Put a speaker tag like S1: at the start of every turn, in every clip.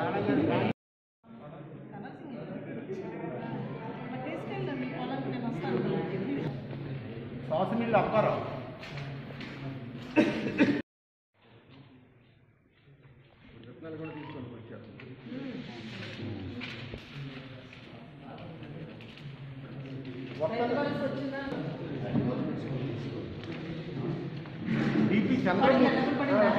S1: తీసుకెళ్ళండి మీ పొలానికి నేను వస్తాను
S2: శ్వాసనీళ్ళు అప్పారావు
S1: రైతులకు వచ్చిందా
S2: బీపీ
S1: పడిందా?
S2: చంద్రబాబు
S1: డబ్బులు పడిందా?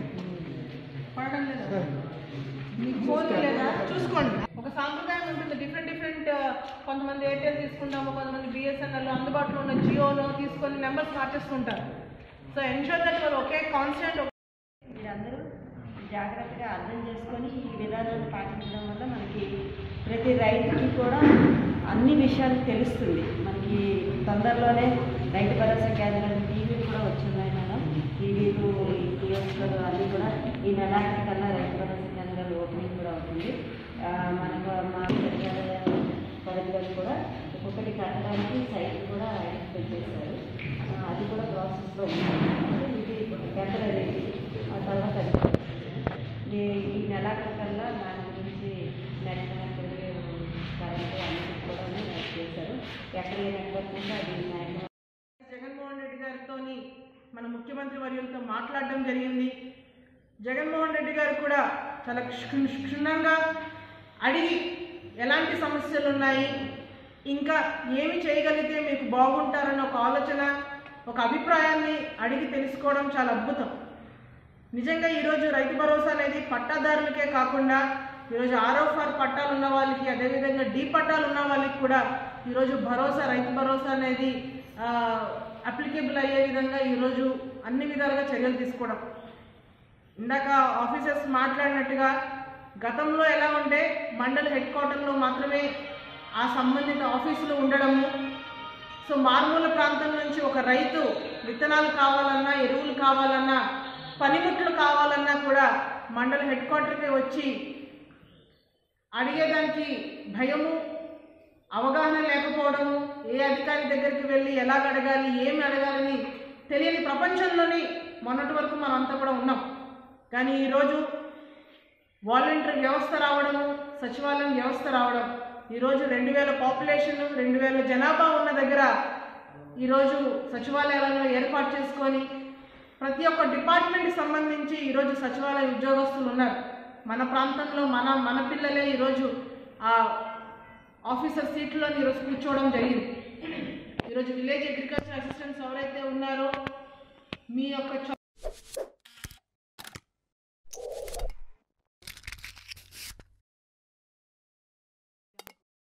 S1: పడడం లేదా మీకు ఫోన్ లేదా చూసుకోండి ఒక సాంప్రదాయం ఉంటుంది డిఫరెంట్ డిఫరెంట్ కొంతమంది ఎయిర్టెల్ తీసుకుంటాము కొంతమంది బిఎస్ఎన్ఎల్ అందుబాటులో ఉన్న జియోలో తీసుకొని నెంబర్స్ మార్చేస్తుంటారు సో ఎన్షూర్ దట్ వాళ్ళు ఒకే కాన్స్టెంట్
S3: మీరందరూ జాగ్రత్తగా అర్థం చేసుకొని ఈ విధానాన్ని పాటించడం వల్ల మనకి ప్రతి రైతుకి కూడా అన్ని విషయాలు తెలుస్తుంది మనకి తొందరలోనే రైతు భరోసా కేంద్రాలు టీవీలు కూడా వచ్చిన్నాయి మేడం టీవీలు ఈ కియోస్కులు అన్నీ కూడా ఈ నెలాఖరి కన్నా రైతు భరోసా కేంద్రాలు ఓపెనింగ్ కూడా అవుతుంది ఆ, మనకు మా పరిధిలో కూడా ఒక్కొక్కటి కట్టడానికి సైట్ కూడా ఐడెంటిఫై చేశారు ఆ, అది కూడా ప్రాసెస్లో ఉంది అంటే ఇది టెంపరీ ఆ తర్వాత అది ఈ ఈ నెలాఖరికల్లా దాని గురించి నెట్ నెట్వర్క్ కరెంట్ అన్నిటి కూడా నెట్ చేశారు ఎక్కడ ఏ నెట్వర్క్ ఉంటే అది మ్యాక్సిమం
S1: జగన్మోహన్ రెడ్డి గారితో మన ముఖ్యమంత్రి వర్యులతో మాట్లాడడం జరిగింది జగన్మోహన్ రెడ్డి గారు కూడా చాలా క్షుణ్- క్షుణ్ణంగా అడిగి ఎలాంటి సమస్యలు ఉన్నాయి ఇంకా ఏమి చేయగలిగితే మీకు బాగుంటారన్న ఒక ఆలోచన ఒక అభిప్రాయాన్ని అడిగి తెలుసుకోవడం చాలా అద్భుతం నిజంగా ఈరోజు రైతు భరోసా అనేది పట్టాదారులకే కాకుండా ఈరోజు ఆర్ఓఫార్ పట్టాలు ఉన్న వాళ్ళకి అదేవిధంగా డీ పట్టాలు ఉన్న వాళ్ళకి కూడా ఈరోజు భరోసా రైతు భరోసా అనేది అప్లికేబుల్ అయ్యే విధంగా ఈరోజు అన్ని విధాలుగా చర్యలు తీసుకోవడం ఇందాక ఆఫీసర్స్ మాట్లాడినట్టుగా గతంలో ఎలా ఉంటే మండల హెడ్ క్వార్టర్లో మాత్రమే ఆ సంబంధిత ఆఫీసులు ఉండడము సో మారుమూల ప్రాంతం నుంచి ఒక రైతు విత్తనాలు కావాలన్నా ఎరువులు కావాలన్నా పనిముట్లు కావాలన్నా కూడా మండల హెడ్ క్వార్టర్కి వచ్చి అడిగేదానికి భయము అవగాహన లేకపోవడము ఏ అధికారి దగ్గరికి వెళ్ళి ఎలా అడగాలి ఏమి అడగాలని తెలియని ప్రపంచంలోని మొన్నటి వరకు మనం అంతా కూడా ఉన్నాం కానీ ఈరోజు వాలంటీర్ వ్యవస్థ రావడము సచివాలయం వ్యవస్థ రావడం ఈరోజు రెండు వేల పాపులేషన్ రెండు వేల జనాభా ఉన్న దగ్గర ఈరోజు సచివాలయాలను ఏర్పాటు చేసుకొని ప్రతి ఒక్క డిపార్ట్మెంట్కి సంబంధించి ఈరోజు సచివాలయ ఉద్యోగస్తులు ఉన్నారు మన ప్రాంతంలో మన మన పిల్లలే ఈరోజు ఆ ఆఫీసర్ సీట్లో ఈరోజు కూర్చోవడం జరిగింది ఈరోజు విలేజ్ అగ్రికల్చర్ అసిస్టెంట్స్ ఎవరైతే ఉన్నారో మీ యొక్క చ-